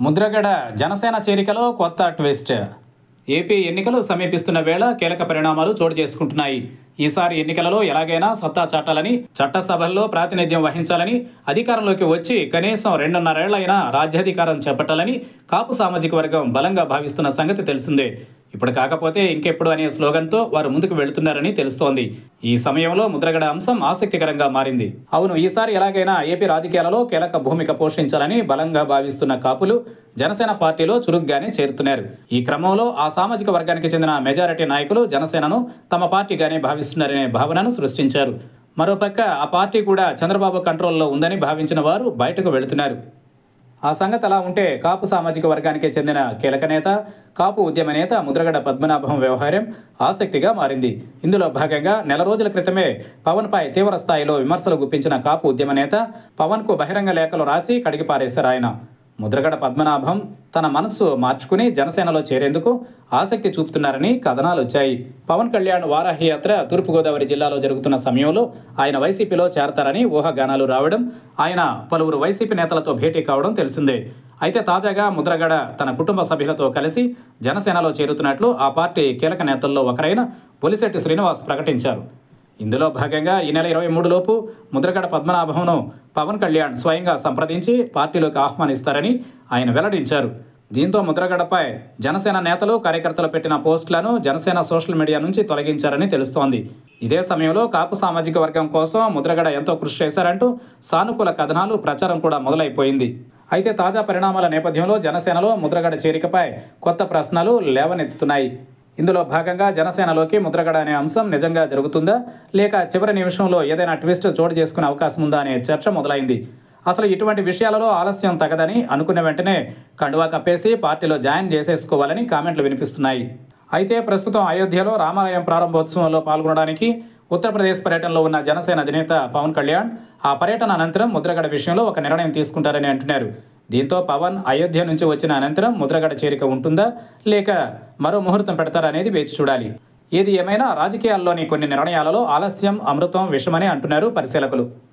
ముద్రగడ జనసేన చేరికలో కొత్త twist AP ఎన్నికలు సమీపిస్తున్న వేళ కీలక పరిణామాలు చోటు చేసుకుంటున్నాయి ఈసారి ఎన్నికలలో ఎలాగైనా సత్తా చాటాలని చట్టసభల్లో ప్రాతినిధ్యం వహించాలని అధికారంలోకి వచ్చి కనీసం రెండున్నరేళ్లైనా రాజ్యాధికారం చేపట్టాలని కాపు సామాజిక వర్గం బలంగా భావిస్తున్న సంగతి తెలిసిందే ఇప్పుడు కాకపోతే ఇంకెప్పుడు అనే స్లోగన్తో వారు ముందుకు వెళుతున్నారని తెలుస్తోంది ఈ సమయంలో ముద్రగడ అంశం ఆసక్తికరంగా మారింది అవును ఈసారి ఎలాగైనా ఏపీ రాజకీయాలలో కీలక భూమిక పోషించాలని బలంగా భావిస్తున్న కాపులు జనసేన పార్టీలో చురుగ్గానే చేరుతున్నారు ఈ క్రమంలో ఆ సామాజిక వర్గానికి చెందిన మెజారిటీ నాయకులు జనసేనను తమ పార్టీగానే భావిస్తున్నారనే భావనను సృష్టించారు మరోపక్క ఆ పార్టీ కూడా చంద్రబాబు కంట్రోల్లో ఉందని భావించిన వారు బయటకు వెళుతున్నారు ఆ సంగతి అలా ఉంటే కాపు సామాజిక వర్గానికి చెందిన కీలక నేత కాపు ఉద్యమ నేత ముద్రగడ పద్మనాభం వ్యవహారం ఆసక్తిగా మారింది ఇందులో భాగంగా నెల రోజుల క్రితమే పవన్పై తీవ్ర స్థాయిలో విమర్శలు గుప్పించిన కాపు ఉద్యమ నేత పవన్కు బహిరంగ లేఖలు రాసి కడిగి పారేశారు ఆయన ముద్రగడ పద్మనాభం తన మనస్సు మార్చుకుని జనసేనలో చేరేందుకు ఆసక్తి చూపుతున్నారని కథనాలు వచ్చాయి పవన్ కళ్యాణ్ వారాహి యాత్ర తూర్పుగోదావరి జిల్లాలో జరుగుతున్న సమయంలో ఆయన వైసీపీలో చేరతారని ఊహాగానాలు రావడం ఆయన పలువురు వైసీపీ నేతలతో భేటీ కావడం తెలిసిందే అయితే తాజాగా ముద్రగడ తన కుటుంబ సభ్యులతో కలిసి జనసేనలో చేరుతున్నట్లు ఆ పార్టీ కీలక నేతల్లో ఒకరైన పొలిశెట్టి శ్రీనివాస్ ప్రకటించారు ఇందులో భాగంగా ఈ నెల ఇరవై మూడులోపు ముద్రగడ పద్మనాభంను పవన్ కళ్యాణ్ స్వయంగా సంప్రదించి పార్టీలోకి ఆహ్వానిస్తారని ఆయన వెల్లడించారు దీంతో ముద్రగడపై జనసేన నేతలు కార్యకర్తలు పెట్టిన పోస్టులను జనసేన సోషల్ మీడియా నుంచి తొలగించారని తెలుస్తోంది ఇదే సమయంలో కాపు సామాజిక వర్గం కోసం ముద్రగడ ఎంతో కృషి చేశారంటూ సానుకూల కథనాలు ప్రచారం కూడా మొదలైపోయింది అయితే తాజా పరిణామాల నేపథ్యంలో జనసేనలో ముద్రగడ చేరికపై కొత్త ప్రశ్నలు లేవనెత్తుతున్నాయి ఇందులో భాగంగా జనసేనలోకి ముద్రగడ అనే అంశం నిజంగా జరుగుతుందా లేక చివరి నిమిషంలో ఏదైనా ట్విస్ట్ చోటు చేసుకునే అవకాశం ఉందా అనే చర్చ మొదలైంది అసలు ఇటువంటి విషయాలలో ఆలస్యం తగదని అనుకున్న వెంటనే కండువా కప్పేసి పార్టీలో జాయిన్ చేసేసుకోవాలని కామెంట్లు వినిపిస్తున్నాయి అయితే ప్రస్తుతం అయోధ్యలో రామాలయం ప్రారంభోత్సవంలో పాల్గొనడానికి ఉత్తరప్రదేశ్ పర్యటనలో ఉన్న జనసేన అధినేత పవన్ కళ్యాణ్ ఆ పర్యటన అనంతరం ముద్రగడ విషయంలో ఒక నిర్ణయం తీసుకుంటారని అంటున్నారు దీంతో పవన్ అయోధ్య నుంచి వచ్చిన అనంతరం ముద్రగడ చేరిక ఉంటుందా లేక మరో ముహూర్తం పెడతారా అనేది వేచి చూడాలి ఏది ఏమైనా రాజకీయాల్లోని కొన్ని నిర్ణయాలలో ఆలస్యం అమృతం విషమని అంటున్నారు పరిశీలకులు